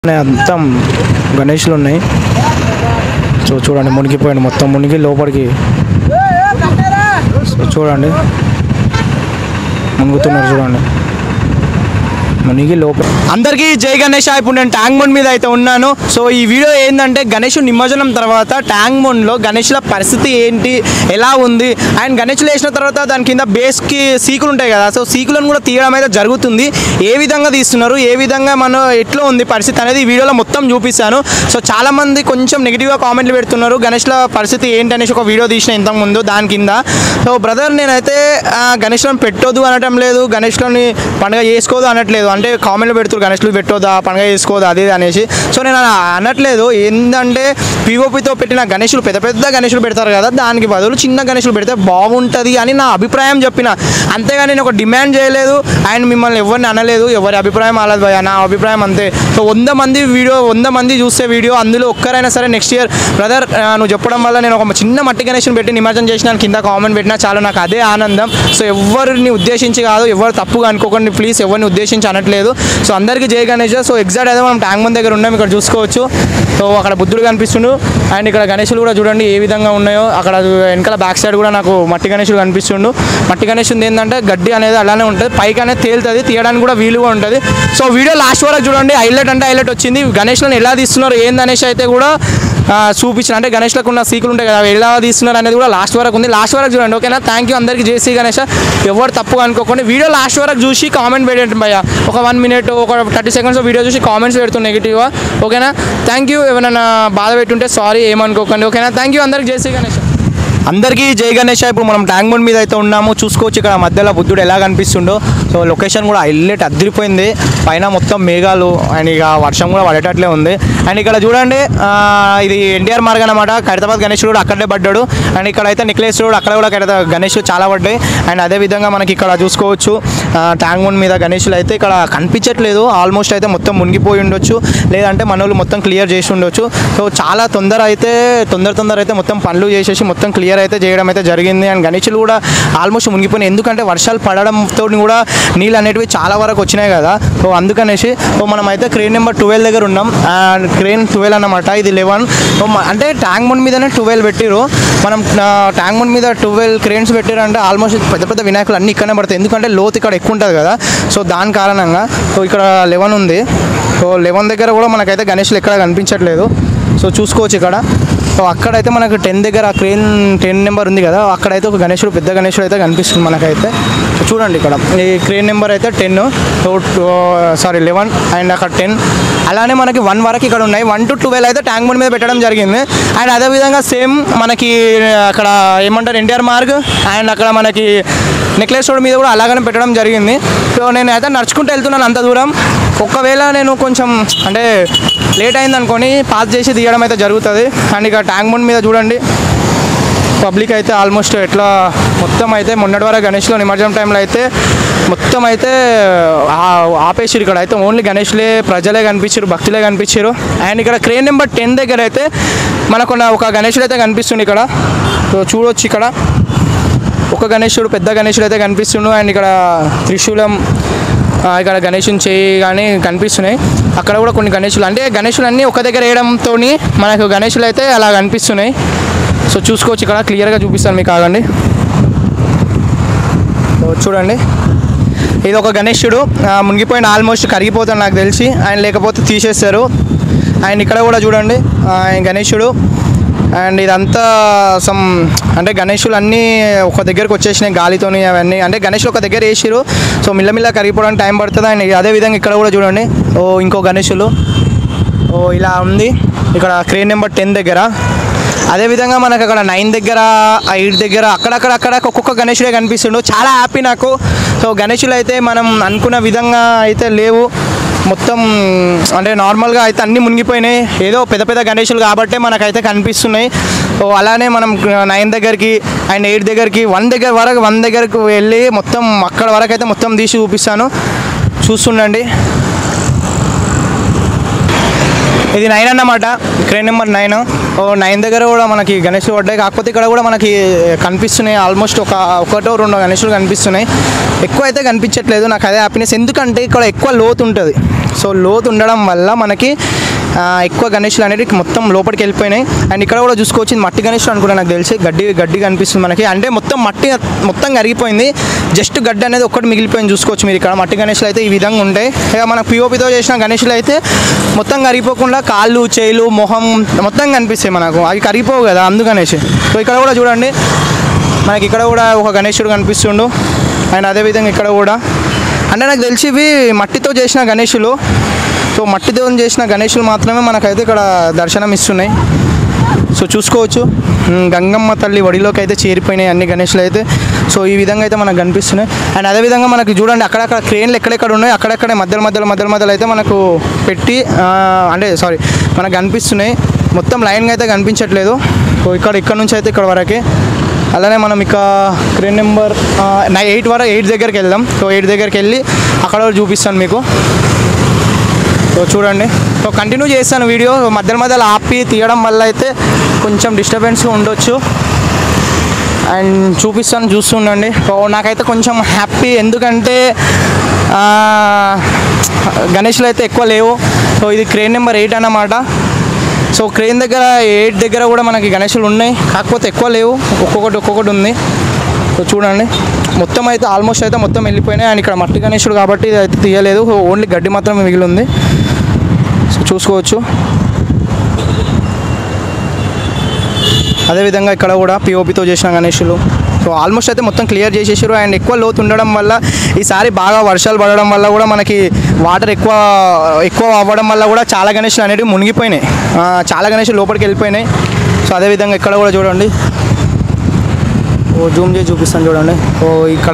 ఉన్నాయి అంతా గణేష్లు ఉన్నాయి సో చూడండి మునిగిపోయింది మొత్తం మునిగి లోపలికి సో చూడండి మునుగుతున్నారు చూడండి మునిగి లోపల అందరికీ జై గణేష్ ఇప్పుడు నేను ట్యాంక్ బండ్ మీద అయితే ఉన్నాను సో ఈ వీడియో ఏంటంటే గణేష్ నిమజ్జనం తర్వాత ట్యాంక్ బండ్లో గణేష్ల పరిస్థితి ఏంటి ఎలా ఉంది అండ్ గణేష్లు వేసిన తర్వాత దాని కింద బేస్కి సీకులు ఉంటాయి కదా సో సీకులను కూడా తీయడం అయితే జరుగుతుంది ఏ విధంగా తీస్తున్నారు ఏ విధంగా మన ఎట్లా ఉంది పరిస్థితి అనేది ఈ వీడియోలో మొత్తం చూపిస్తాను సో చాలా మంది కొంచెం నెగిటివ్గా కామెంట్లు పెడుతున్నారు గణేష్ల పరిస్థితి ఏంటి అనేసి ఒక వీడియో తీసిన ఇంతకుముందు దాని కింద సో బ్రదర్ నేనైతే ఆ, గణేష్లను పెట్టొద్దు అనటం లేదు గణేష్లని పండుగ చేసుకోదు అనట్లేదు అంటే కామెంట్లు పెడుతున్నారు గణేష్లు పెట్టొద్దా పండుగ చేసుకోదు అది ఇది అనేసి సో నేను అలా అనట్లేదు ఏంటంటే పిఓపితో పెట్టిన గణేషులు పెద్ద పెద్ద గణేషులు పెడతారు కదా దానికి బదులు చిన్న గణేషులు పెడితే బాగుంటుంది అని నా అభిప్రాయం చెప్పిన అంతేగాని నేను ఒక డిమాండ్ చేయలేదు అండ్ మిమ్మల్ని ఎవరిని అనలేదు ఎవరి అభిప్రాయం అలాది భయ నా అభిప్రాయం అంతే సో వంద మంది వీడియో వంద మంది చూస్తే వీడియో అందులో ఒక్కరైనా సరే నెక్స్ట్ ఇయర్ బ్రదర్ నువ్వు చెప్పడం వల్ల నేను ఒక చిన్న మట్టి గణేష్ని పెట్టి నిమజ్జనం చేసిన కింద కామెంట్ పెట్టినా చాలు నాకు అదే ఆనందం సో ఎవరిని ఉద్దేశించి కాదు ఎవరు తప్పుగా అనుకోకండి ప్లీజ్ ఎవరిని ఉద్దేశించి అనట్లేదు సో అందరికీ జయ గణేష్ సో ఎగ్జాక్ట్ అయితే మనం ట్యాంక్ బండ్ దగ్గర ఉన్నాం ఇక్కడ చూసుకోవచ్చు సో అక్కడ బుద్ధుడు కనిపిస్తుండు అండ్ ఇక్కడ గణేషులు కూడా చూడండి ఏ విధంగా ఉన్నాయో అక్కడ వెనకాల బ్యాక్ సైడ్ కూడా నాకు మట్టి గణేషుడు కనిపిస్తుండు మట్టి గణేషుడు ఏంటంటే గడ్డి అనేది అలానే ఉంటుంది పైకి అనేది తేలుతుంది తీయడానికి కూడా వీలుగా ఉంటుంది సో వీడియో లాస్ట్ వరకు చూడండి హైలైట్ అంటే హైలైట్ వచ్చింది గణేష్లను ఎలా తీస్తున్నారు ఏందనేసి అయితే కూడా ఆ, చూపించిన అంటే గణేష్లకు ఉన్న సీకులు ఉంటాయి కదా అవి ఎలా తీస్తున్నారు అనేది కూడా లాస్ట్ వరకు ఉంది లాస్ట్ వరకు చూడండి ఓకేనా థ్యాంక్ యూ అందరికీ జేసీ గణేష్ ఎవరు తప్పుగా అనుకోకండి వీడియో లాస్ట్ వరకు చూసి కామెంట్ పెట్టండి భయ్య ఒక వన్ మినిట్ ఒక థర్టీ సెకండ్స్ వీడియో చూసి కామెంట్స్ పెడుతుంది నెగిటివ్గా ఓకేనా థ్యాంక్ యూ ఎవరైనా బాధ పెట్టుంటే సారీ ఏమనుకోకండి ఓకేనా థ్యాంక్ యూ అందరికీ జేసీ గణేష్ అందరికీ జై గణేష్ ఇప్పుడు మనం ట్యాంక్ బండ్ మీద అయితే ఉన్నాము చూసుకోవచ్చు ఇక్కడ మధ్యలో బుద్ధుడు ఎలా కనిపిస్తుండో సో లొకేషన్ కూడా హైలైట్ అదిరిపోయింది పైన మొత్తం మేఘాలు అండ్ ఇక వర్షం కూడా పడేటట్లే ఉంది అండ్ ఇక్కడ చూడండి ఆ, ఇది ఎన్టీఆర్ మార్గ్ అనమాట ఖైరతాబాద్ గణేష్ కూడా అక్కడే పడ్డాడు అండ్ ఇక్కడ అయితే నెక్లెస్ రోడ్ అక్కడ కూడా ఖైరతా గణేష్ చాలా పడ్డాయి అండ్ అదే విధంగా మనకి ఇక్కడ చూసుకోవచ్చు ఆ, ట్యాంక్ బండ్ మీద గణేషులు అయితే ఇక్కడ కనిపించట్లేదు ఆల్మోస్ట్ అయితే మొత్తం మునిగిపోయి ఉండొచ్చు లేదంటే మన వాళ్ళు మొత్తం క్లియర్ చేసి ఉండొచ్చు సో చాలా తొందర అయితే తొందర తొందర అయితే మొత్తం పనులు చేసేసి మొత్తం క్లియర్ అయితే చేయడం అయితే జరిగింది అండ్ గణేషులు కూడా ఆల్మోస్ట్ మునిగిపోయినాయి ఎందుకంటే వర్షాలు పడడంతో కూడా నీళ్ళు అనేటివి చాలా వరకు వచ్చినాయి కదా సో అందుకనేసి సో మనం అయితే క్రేన్ నెంబర్ ట్వెల్వ్ దగ్గర ఉన్నాం అండ్ క్రేన్ ట్వెల్వ్ అన్నమాట ఇది లెవెన్ సో మ- అంటే ట్యాంక్ బండ్ మీదనే ట్వెల్వ్ పెట్టిరు మనం ఆ, ట్యాంక్ బండ్ మీద ట్వెల్వ్ క్రేన్స్ పెట్టారు అంటే ఆల్మోస్ట్ పెద్ద పెద్ద వినాయకులు అన్నీ ఇక్కడనే పడతాయి ఎందుకంటే లోతు ఇక్కడ ఎక్కువ ఉంటుంది కదా సో దాని కారణంగా సో ఇక్కడ లెవెన్ ఉంది సో లెవెన్ దగ్గర కూడా మనకైతే గణేష్లు ఎక్కడ కనిపించట్లేదు సో చూసుకోవచ్చు ఇక్కడ సో అక్కడైతే మనకు టెన్ దగ్గర ఆ క్రేన్ టెన్ నెంబర్ ఉంది కదా అక్కడైతే ఒక గణేశుడు పెద్ద గణేశుడు అయితే కనిపిస్తుంది మనకైతే సో చూడండి ఇక్కడ ఈ క్రేన్ నెంబర్ అయితే ten so sorry eleven and అక్కడ టెన్ అలానే మనకి వన్ వరకు ఇక్కడ ఉన్నాయి వన్ టు ట్వెల్వ్ అయితే ట్యాంక్ బండ్ మీద పెట్టడం జరిగింది అండ్ అదేవిధంగా సేమ్ మనకి అక్కడ ఏమంటారు ఎన్టీఆర్ మార్గ్ అండ్ అక్కడ మనకి నెక్లెస్ రోడ్ మీద కూడా అలాగనే పెట్టడం జరిగింది సో నేను అయితే నడుచుకుంటూ వెళ్తున్నాను అంత దూరం ఒకవేళ నేను కొంచెం అంటే లేట్ అయింది అనుకొని పాస్ చేసి తీయడం అయితే జరుగుతుంది అండ్ ఇక ట్యాంక్ బండ్ మీద చూడండి పబ్లిక్ అయితే ఆల్మోస్ట్ ఎట్లా మొత్తం అయితే మొన్నటి వరకు గణేష్లో నిమజ్జనం టైంలో అయితే మొత్తం అయితే ఆ- ఆపేసిరు ఇక్కడ అయితే ఓన్లీ గణేష్లే ప్రజలే కనిపించారు భక్తులే కనిపించారు అండ్ ఇక్కడ క్రేన్ నెంబర్ టెన్ దగ్గర అయితే మనకు ఉన్న ఒక గణేశుడు అయితే కనిపిస్తుంది ఇక్కడ సో చూడొచ్చు ఇక్కడ ఒక గణేశుడు పెద్ద గణేశుడు అయితే కనిపిస్తుండు అండ్ ఇక్కడ త్రిశూలం ఆ, ఇక్కడ గణేశుని చేయి కానీ కనిపిస్తున్నాయి అక్కడ కూడా కొన్ని గణేశులు అంటే గణేశులు అన్నీ ఒక దగ్గర వేయడంతో మనకు గణేశులు అయితే అలా కనిపిస్తున్నాయి సో చూసుకోవచ్చు ఇక్కడ క్లియర్గా చూపిస్తాను మీకు ఆగండి సో చూడండి ఇది ఒక గణేశుడు ఆ, మునిగిపోయిన ఆల్మోస్ట్ కరిగిపోతాడు నాకు తెలిసి ఆయన లేకపోతే తీసేస్తారు ఆయన ఇక్కడ కూడా చూడండి ఆ, ఆయన గణేశుడు అండ్ ఇదంతా సమ్ అంటే గణేశులు అన్నీ ఒక దగ్గరకు వచ్చేసినాయి గాలితోని అవన్నీ అంటే గణేశులు ఒక దగ్గర వేసిరు సో మిల్లమిల్ల కరిగిపోవడానికి టైం పడుతుంది అండ్ అదే విధంగా ఇక్కడ కూడా చూడండి ఓ ఇంకో గణేశులు ఓ ఇలా ఉంది ఇక్కడ క్రేన్ నెంబర్ టెన్ దగ్గర అదేవిధంగా మనకు అక్కడ నైన్ దగ్గర ఎయిట్ దగ్గర అక్కడక్కడ అక్కడ ఒక్కొక్క గణేశుడే కనిపిస్తుండు చాలా హ్యాపీ నాకు సో గణేశులు అయితే మనం అనుకున్న విధంగా అయితే లేవు మొత్తం అంటే నార్మల్గా అయితే అన్నీ మునిగిపోయినాయి ఏదో పెద్ద పెద్ద గణేశులు కాబట్టే మనకైతే కనిపిస్తున్నాయి సో అలానే మనం నైన్ దగ్గరికి అండ్ ఎయిట్ దగ్గరికి వన్ దగ్గర వరకు వన్ దగ్గరకు వెళ్ళి మొత్తం అక్కడ వరకు అయితే మొత్తం తీసి చూపిస్తాను చూస్తుండండి ఇది నైన్ అన్నమాట crane number nine oh nine దగ్గర కూడా మనకి గణేష్లు పడ్డాయి కాకపోతే ఇక్కడ కూడా మనకి కనిపిస్తున్నాయి ఆల్మోస్ట్ ఒక ఒకటో రెండో గణేషులు కనిపిస్తున్నాయి ఎక్కువ అయితే కనిపించట్లేదు నాకు అదే హ్యాపీనెస్ ఎందుకంటే ఇక్కడ ఎక్కువ లోతు ఉంటుంది సో లోతు ఉండడం వల్ల మనకి ఆ, ఎక్కువ గణేషులు అనేవి మొత్తం లోపలికి వెళ్ళిపోయినాయి అండ్ ఇక్కడ కూడా చూసుకోవచ్చు ఇది మట్టి గణేషులు అనుకుంటా నాకు తెలిసి గడ్డి గడ్డి కనిపిస్తుంది మనకి అంటే మొత్తం మట్టి మొత్తం కరిగిపోయింది జస్ట్ గడ్డి అనేది ఒక్కటి మిగిలిపోయింది చూసుకోవచ్చు మీరు ఇక్కడ మట్టి గణేషులు అయితే ఈ విధంగా ఉంటాయి ఇక మన పిఓపితో చేసిన గణేషులు అయితే మొత్తం కరిగిపోకుండా కాళ్ళు చేయిలు మొహం మొత్తం కనిపిస్తాయి మనకు అవి కరిగిపోవు కదా అందుకనేసి సో ఇక్కడ కూడా చూడండి మనకి ఇక్కడ కూడా ఒక గణేశుడు కనిపిస్తుండు అండ్ అదేవిధంగా ఇక్కడ కూడా అంటే నాకు తెలిసి ఇవి మట్టితో చేసిన గణేషులు సో మట్టితో చేసిన గణేషులు మాత్రమే మనకైతే ఇక్కడ దర్శనం ఇస్తున్నాయి సో చూసుకోవచ్చు ఉమ్, గంగమ్మ తల్లి వడిలోకి అయితే చేరిపోయినాయి అన్ని గణేషులు అయితే సో ఈ విధంగా అయితే మనకు కనిపిస్తున్నాయి అండ్ అదేవిధంగా మనకి చూడండి అక్కడక్కడ క్రేన్లు ఎక్కడెక్కడ ఉన్నాయి అక్కడక్కడే మధ్యలో మధ్యలో మధ్యలో మధ్యలో అయితే మనకు పెట్టి ఆ, అంటే సారీ మనకు కనిపిస్తున్నాయి మొత్తం లైన్గా అయితే కనిపించట్లేదు సో ఇక్కడ ఇక్కడ నుంచి అయితే ఇక్కడ వరకే అలానే మనం ఇక క్రేన్ నెంబర్ నై ఎయిట్ వరకు ఎయిట్ దగ్గరికి వెళ్దాం సో ఎయిట్ దగ్గరికి వెళ్ళి అక్కడ వరకు చూపిస్తాను మీకు సో చూడండి సో కంటిన్యూ చేస్తాను వీడియో మధ్యలో మధ్యలో ఆపి తీయడం వల్ల అయితే కొంచెం డిస్టర్బెన్స్గా ఉండొచ్చు అండ్ చూపిస్తాను చూస్తుండండి సో నాకైతే కొంచెం హ్యాపీ ఎందుకంటే ఆ, గణేష్లు అయితే ఎక్కువ లేవు సో ఇది క్రేన్ నెంబర్ ఎయిట్ అన్నమాట సో క్రేన్ దగ్గర ఎయిట్ దగ్గర కూడా మనకి గణేషులు ఉన్నాయి కాకపోతే ఎక్కువ లేవు ఒక్కొక్కటి ఒక్కొక్కటి ఉంది సో చూడండి మొత్తం అయితే ఆల్మోస్ట్ అయితే మొత్తం వెళ్ళిపోయినాయి అండ్ ఇక్కడ మట్టి గణేషుడు కాబట్టి ఇది అయితే తీయలేదు ఓన్లీ గడ్డి మాత్రమే మిగిలి ఉంది సో చూసుకోవచ్చు అదేవిధంగా ఇక్కడ కూడా పిఓపితో చేసిన గణేషులు సో ఆల్మోస్ట్ అయితే మొత్తం క్లియర్ చేసేసారు అండ్ ఎక్కువ లోతు ఉండడం వల్ల ఈసారి బాగా వర్షాలు పడడం వల్ల కూడా మనకి వాటర్ ఎక్కువ ఎక్కువ అవ్వడం వల్ల కూడా చాలా గణేషులు అనేవి మునిగిపోయినాయి ఆ, చాలా గణేషులు లోపలికి వెళ్ళిపోయినాయి సో అదేవిధంగా ఇక్కడ కూడా చూడండి ఓ జూమ్ చేసి చూపిస్తాను చూడండి ఓ ఇక్కడ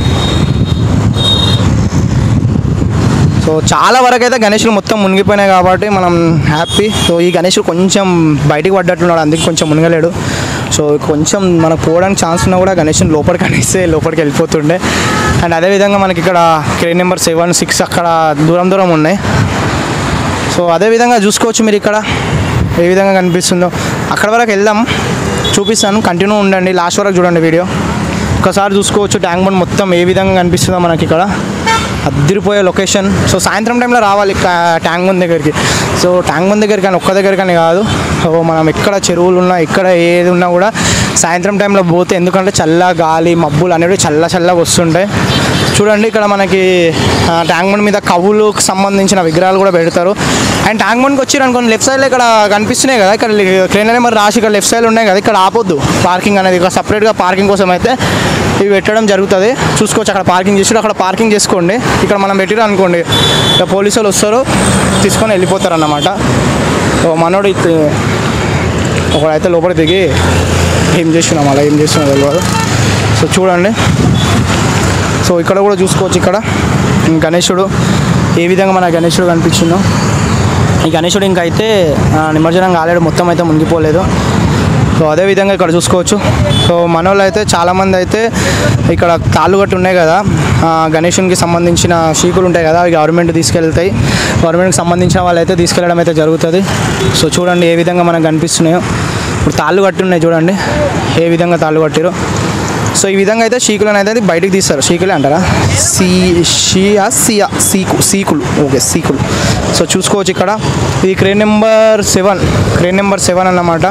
సో చాలా వరకు అయితే గణేషులు మొత్తం మునిగిపోయినాయి కాబట్టి మనం హ్యాపీ సో ఈ గణేషుడు కొంచెం బయటికి పడ్డట్టున్నాడు అందుకే కొంచెం మునగలేడు సో కొంచెం మనకు పోవడానికి ఛాన్స్ ఉన్నా కూడా గణేషుని లోపలికి అనేస్తే లోపలికి వెళ్ళిపోతుండే అండ్ అదేవిధంగా మనకి ఇక్కడ క్రేన్ నెంబర్ సెవెన్ సిక్స్ అక్కడ దూరం దూరం ఉన్నాయి సో అదేవిధంగా చూసుకోవచ్చు మీరు ఇక్కడ ఏ విధంగా కనిపిస్తుందో అక్కడ వరకు వెళ్దాం చూపిస్తాను కంటిన్యూ ఉండండి లాస్ట్ వరకు చూడండి వీడియో ఒకసారి చూసుకోవచ్చు ట్యాంక్ బండ్ మొత్తం ఏ విధంగా కనిపిస్తుందో మనకి ఇక్కడ అద్దరిపోయే లొకేషన్ సో సాయంత్రం టైంలో రావాలి కా- ట్యాంక్ బండ్ దగ్గరికి సో ట్యాంక్ బండ్ దగ్గర కానీ ఒక్క దగ్గర కానీ కాదు సో మనం ఎక్కడ చెరువులు ఉన్నా ఎక్కడ ఏది ఉన్నా కూడా సాయంత్రం టైంలో పోతే ఎందుకంటే చల్ల గాలి మబ్బులు అనేవి చల్ల చల్లగా వస్తుంటాయి చూడండి ఇక్కడ మనకి ఆ, ట్యాంక్ బండ్ మీద కవులకు సంబంధించిన విగ్రహాలు కూడా పెడతారు అండ్ ట్యాంక్ బండ్కి వచ్చారు అనుకోండి లెఫ్ట్ సైడ్లో ఇక్కడ కనిపిస్తున్నాయి కదా ఇక్కడ క్లీన్ నెంబర్ రాసి ఇక్కడ లెఫ్ట్ సైడ్ ఉన్నాయి కదా ఇక్కడ ఆపొద్దు పార్కింగ్ అనేది ఇక్కడ సపరేట్గా పార్కింగ్ కోసం అయితే ఇవి పెట్టడం జరుగుతుంది చూసుకోవచ్చు అక్కడ పార్కింగ్ చేసి అక్కడ పార్కింగ్ చేసుకోండి ఇక్కడ మనం పెట్టిరు అనుకోండి ఇక పోలీసు వాళ్ళు వస్తారు తీసుకొని వెళ్ళిపోతారు అన్నమాట సో మనోడు ఇత్- ఒకడైతే లోపల దిగి ఏం చేస్తున్నాం అలా ఏం చేస్తున్నాం తెలియదు సో చూడండి సో ఇక్కడ కూడా చూసుకోవచ్చు ఇక్కడ గణేశుడు ఏ విధంగా మన గణేశుడు కనిపించిందో ఈ గణేశుడు ఇంకా అయితే ఆ, నిమజ్జనం కాలేడు మొత్తం అయితే మునిగిపోలేదు సో అదే విధంగా ఇక్కడ చూసుకోవచ్చు సో మన వాళ్ళు అయితే చాలామంది అయితే ఇక్కడ తాళ్ళు కట్టి ఉన్నాయి కదా ఆ, గణేశునికి సంబంధించిన షీకులు ఉంటాయి కదా అవి గవర్నమెంట్ తీసుకెళ్తాయి గవర్నమెంట్కి సంబంధించిన వాళ్ళు అయితే తీసుకెళ్ళడం అయితే జరుగుతుంది సో చూడండి ఏ విధంగా మనకు కనిపిస్తున్నాయో ఇప్పుడు తాళ్ళు కట్టి ఉన్నాయి చూడండి ఏ విధంగా తాళ్ళు కట్టిరో సో ఈ విధంగా అయితే షీకులను అయితే బయటికి తీస్తారు షీకులే అంటారా సీ షియా సియా సీకు సీకులు ఓకే సీకులు సో చూసుకోవచ్చు ఇక్కడ ఇది crane number seven crane number seven అన్నమాట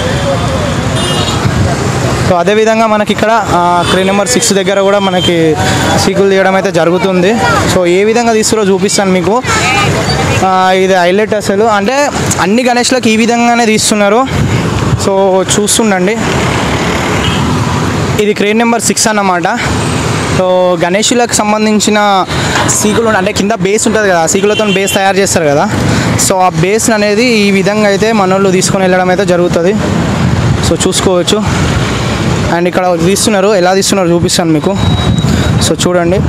సో అదేవిధంగా మనకి ఇక్కడ ఆ, క్రేన్ నెంబర్ సిక్స్ దగ్గర కూడా మనకి సీకులు తీయడం అయితే జరుగుతుంది సో ఏ విధంగా తీస్తారో చూపిస్తాను మీకు ఆ, ఇది హైలైట్ అసలు అంటే అన్ని గణేష్లకు ఈ విధంగానే తీస్తున్నారు సో చూస్తుండండి ఇది క్రేన్ నెంబర్ సిక్స్ అన్నమాట సో గణేషులకు సంబంధించిన సీకులు అంటే కింద బేస్ ఉంటుంది కదా సీకులతో బేస్ తయారు చేస్తారు కదా సో ఆ బేస్ అనేది ఈ విధంగా అయితే మనోళ్ళు తీసుకొని వెళ్ళడం అయితే జరుగుతుంది సో చూసుకోవచ్చు అండ్ ఇక్కడ తీస్తున్నారు ఎలా తీస్తున్నారు చూపిస్తాను మీకు సో చూడండి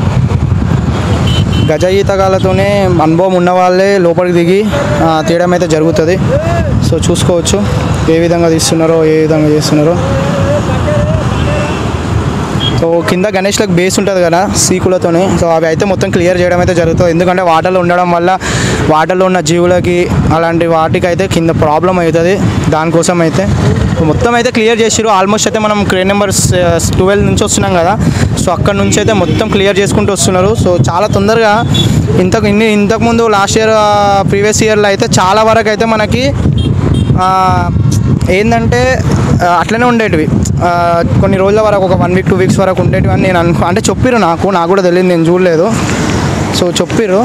గజ ఈతగాలతోనే అనుభవం ఉన్న వాళ్ళే లోపలికి దిగి ఆ, తీయడం అయితే జరుగుతుంది సో చూసుకోవచ్చు ఏ విధంగా తీస్తున్నారో ఏ విధంగా చేస్తున్నారో సో కింద గణేష్లకు బేస్ ఉంటుంది కదా సీకులతోని సో అవి అయితే మొత్తం క్లియర్ చేయడం అయితే జరుగుతుంది ఎందుకంటే వాటర్లో ఉండడం వల్ల వాటర్లో ఉన్న జీవులకి అలాంటి వాటికి అయితే కింద ప్రాబ్లం అవుతుంది దానికోసం అయితే మొత్తం అయితే క్లియర్ చేసిరు ఆల్మోస్ట్ అయితే మనం క్రేన్ నెంబర్ ట్వెల్వ్ నుంచి వస్తున్నాం కదా సో అక్కడ నుంచి అయితే మొత్తం క్లియర్ చేసుకుంటూ వస్తున్నారు సో చాలా తొందరగా ఇంతకు ఇన్ని ఇంతకుముందు లాస్ట్ ఇయర్ ప్రీవియస్ ఇయర్లో అయితే చాలా వరకు అయితే మనకి ఆ, ఏంటంటే ఆ, అట్లనే ఉండేటివి ఆ, కొన్ని రోజుల వరకు ఒక వన్ వీక్ టూ వీక్స్ వరకు ఉండేటివి అని నేను అనుకో అంటే చెప్పిర్రు నాకు నాకు కూడా తెలియదు నేను చూడలేదు సో చెప్పిర్రు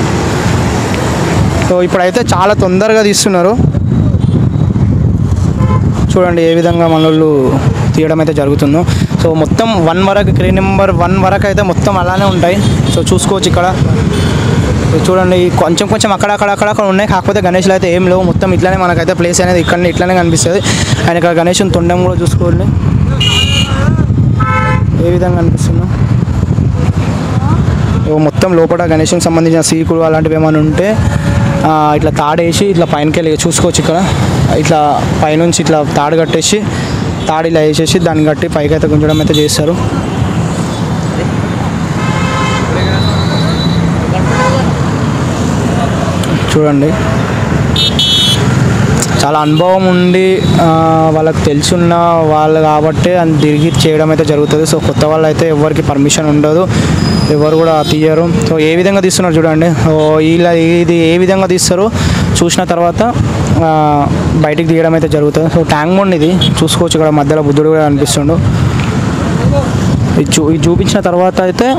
సో ఇప్పుడైతే చాలా తొందరగా తీస్తున్నారు చూడండి ఏ విధంగా మనోళ్ళు తీయడం అయితే జరుగుతుందో సో మొత్తం వన్ వరకు క్రేన్ నెంబర్ వన్ వరకు అయితే మొత్తం అలానే ఉంటాయి సో చూసుకోవచ్చు ఇక్కడ సో చూడండి కొంచెం కొంచెం అక్కడ అక్కడ అక్కడ అక్కడ ఉన్నాయి కాకపోతే గణేష్లు అయితే ఏం లేవు మొత్తం ఇట్లానే మనకైతే ప్లేస్ అనేది ఇక్కడ ఇట్లానే కనిపిస్తుంది అండ్ ఇక్కడ గణేషుని తొండం కూడా చూసుకోండి ఏ విధంగా అనిపిస్తుందో ఇగో మొత్తం లోపల గణేషునికి సంబంధించిన సీకులు అలాంటివి ఏమైనా ఉంటే ఆ, ఇట్లా తాడేసి ఇట్లా పైనకి వెళ్ళి చూసుకోవచ్చు ఇక్కడ ఇట్లా పైనుంచి ఇట్లా తాడు కట్టేసి తాడు ఇలా వేసేసి దాన్ని కట్టి పైకి అయితే గుంజడం అయితే చేస్తారు చూడండి చాలా అనుభవం ఉండి ఆ, వాళ్ళకి తెలుసున్న వాళ్ళు కాబట్టి అని తిరిగి చేయడం అయితే జరుగుతుంది సో కొత్త వాళ్ళు అయితే ఎవరికి పర్మిషన్ ఉండదు ఎవరు కూడా తీయరు సో ఏ విధంగా తీస్తున్నారు చూడండి ఓ ఇలా ఇది ఏ విధంగా తీస్తారో చూసిన తర్వాత ఆ, బయటికి తీయడం అయితే జరుగుతుంది సో ట్యాంక్ మొండ్ ఇది చూసుకోవచ్చు ఇక్కడ మధ్యలో బుద్ధుడు కూడా కనిపిస్తుండు ఇది చూ ఇది చూపించిన తర్వాత అయితే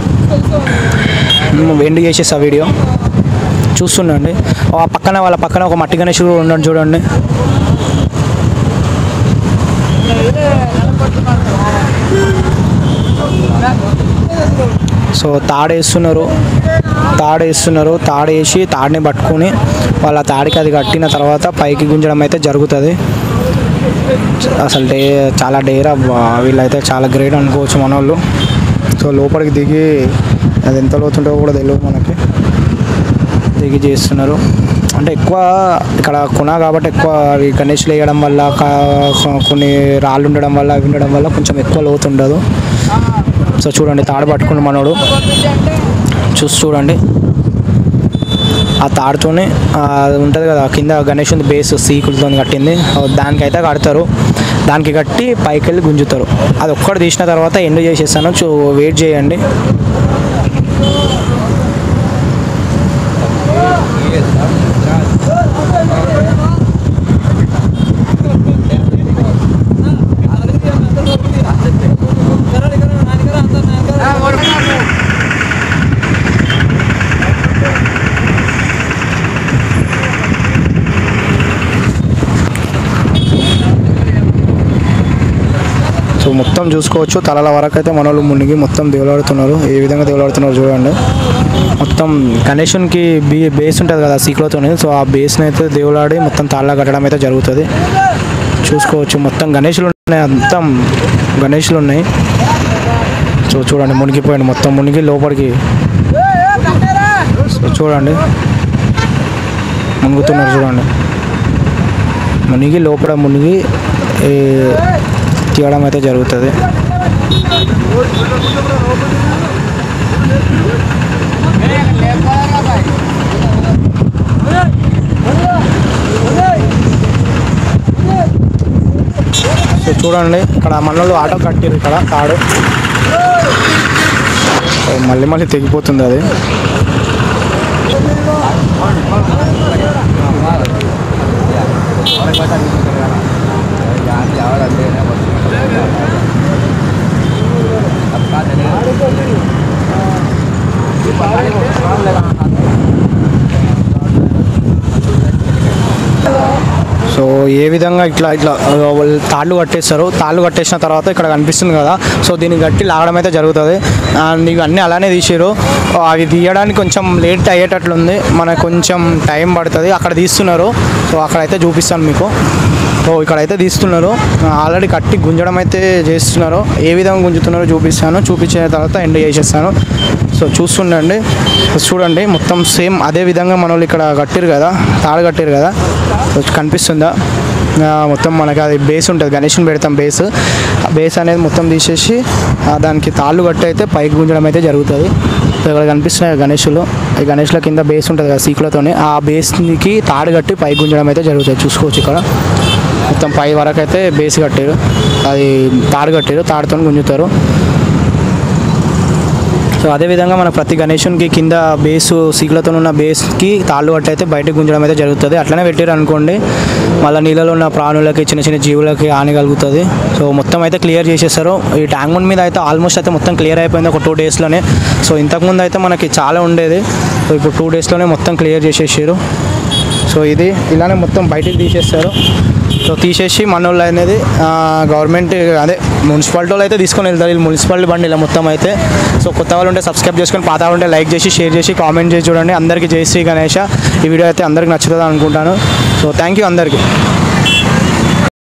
ఎండ్ చేసేసా వీడియో చూస్తుండండి ఆ పక్కన వాళ్ళ పక్కన ఒక మట్టి గణేష్ కూడా ఉన్నాడు చూడండి సో తాడేస్తున్నారు తాడేస్తున్నారు తాడేసి తాడిని పట్టుకొని వాళ్ళ తాడికి అది కట్టిన తర్వాత పైకి గుంజడం అయితే జరుగుతుంది అసలు డే చాలా డేరా వీళ్ళైతే చాలా గ్రేట్ అనుకోవచ్చు మన వాళ్ళు సో లోపలికి దిగి అది ఎంత లోతుంటో కూడా తెలియదు మనకి దిగి చేస్తున్నారు అంటే ఎక్కువ ఇక్కడ కొన కాబట్టి ఎక్కువ అవి గణేష్లు వేయడం వల్ల కా- కొన్ని రాళ్ళు ఉండడం వల్ల అవి ఉండడం వల్ల కొంచెం ఎక్కువ లోతు ఉండదు సో చూడండి తాడు పట్టుకుని మనోడు చూసి చూడండి ఆ తాడుతోనే ఆ, అది ఉంటుంది కదా కింద గణేష్ బేస్ సీకులతో కట్టింది ఆ, దానికైతే కడతారు దానికి కట్టి పైకి వెళ్ళి గుంజుతారు అది ఒక్కటి తీసిన తర్వాత ఎండ్ చేసేస్తాను చూ వెయిట్ చేయండి సో మొత్తం చూసుకోవచ్చు తలల వరకు అయితే మనోళ్ళు మునిగి మొత్తం దేవులాడుతున్నారు ఏ విధంగా దేవులాడుతున్నారు చూడండి మొత్తం గణేషునికి బీ బేస్ ఉంటుంది కదా సీక్లోతోని సో ఆ బేస్ని అయితే దేవులాడి మొత్తం తాళ్ళ కట్టడం అయితే జరుగుతుంది చూసుకోవచ్చు మొత్తం గణేషులు ఉన్నాయి అంతం గణేషులు ఉన్నాయి సో చూడండి మునిగిపోయింది మొత్తం మునిగి లోపలికి సో చూడండి మునుగుతున్నారు చూడండి మునిగి లోపల మునిగి ఈ, తీయడం అయితే జరుగుతుంది సో చూడండి ఇక్కడ మనలో ఆటో కట్టిరు ఇక్కడ తాడు సో మళ్ళీ మళ్ళీ తెగిపోతుంది అది సో ఏ విధంగా ఇట్లా ఇట్లా ఆ, వాళ్ళు తాళ్ళు కట్టేస్తారు తాళ్ళు కట్టేసిన తర్వాత ఇక్కడ కనిపిస్తుంది కదా సో దీన్ని గట్టి లాగడం అయితే జరుగుతుంది అండ్ ఇవి అన్నీ అలానే తీసారు అవి తీయడానికి కొంచెం లేట్ అయ్యేటట్లుంది మనకు కొంచెం టైం పడుతుంది అక్కడ తీస్తున్నారు సో అక్కడైతే చూపిస్తాను మీకు సో ఇక్కడైతే తీస్తున్నారు ఆల్రెడీ కట్టి గుంజడం అయితే చేస్తున్నారు ఏ విధంగా గుంజుతున్నారో చూపిస్తాను చూపించిన తర్వాత ఎండ్ చేసేస్తాను సో చూస్తుండండి చూడండి మొత్తం సేమ్ అదే విధంగా మన వాళ్ళు ఇక్కడ కట్టిరు కదా తాడు కట్టిరు కదా సో కనిపిస్తుందా ఆ, మొత్తం మనకి అది బేస్ ఉంటుంది గణేష్ని పెడతాం బేస్ ఆ బేస్ అనేది మొత్తం తీసేసి ఆ, దానికి తాళ్ళు కట్టి అయితే పైకి గుంజడం అయితే జరుగుతుంది సో ఇక్కడ కనిపిస్తున్నాయి గణేషులు ఈ గణేష్ల కింద బేస్ ఉంటుంది కదా సీకులతోనే ఆ బేస్కి తాడు కట్టి పైకి గుంజడం అయితే జరుగుతుంది చూసుకోవచ్చు ఇక్కడ మొత్తం పై వరకు అయితే బేస్ కట్టారు అది తాడు కట్టారు తాడుతో గుంజుతారు సో అదేవిధంగా మన ప్రతి గణేషునికి కింద బేసు సీకులతో ఉన్న బేస్కి తాళ్ళు కట్టి అయితే బయటకు గుంజడం అయితే జరుగుతుంది అట్లనే పెట్టారు అనుకోండి మళ్ళీ నీళ్ళలో ఉన్న ప్రాణులకి చిన్న చిన్న జీవులకి హాని కలుగుతుంది సో మొత్తం అయితే క్లియర్ చేసేస్తారు ఈ ట్యాంక్ బండ్ మీద అయితే ఆల్మోస్ట్ అయితే మొత్తం క్లియర్ అయిపోయింది ఒక టూ డేస్లోనే సో ఇంతకుముందు అయితే మనకి చాలా ఉండేది సో ఇప్పుడు టూ డేస్లోనే మొత్తం క్లియర్ చేసేసారు సో ఇది ఇలానే మొత్తం బయటికి తీసేస్తారు సో తీసేసి మన వాళ్ళు అనేది గవర్నమెంట్ అదే మున్సిపాలిటీ వాళ్ళు అయితే తీసుకొని వెళ్తారు వీళ్ళు మున్సిపాలిటీ బండి ఇలా మొత్తం అయితే సో కొత్త వాళ్ళు ఉంటే సబ్స్క్రైబ్ చేసుకొని పాత వాళ్ళు ఉంటే లైక్ చేసి షేర్ చేసి కామెంట్ చేసి చూడండి అందరికీ జై శ్రీ గణేష ఈ వీడియో అయితే అందరికి నచ్చుతుంది అనుకుంటాను సో థ్యాంక్ యూ అందరికీ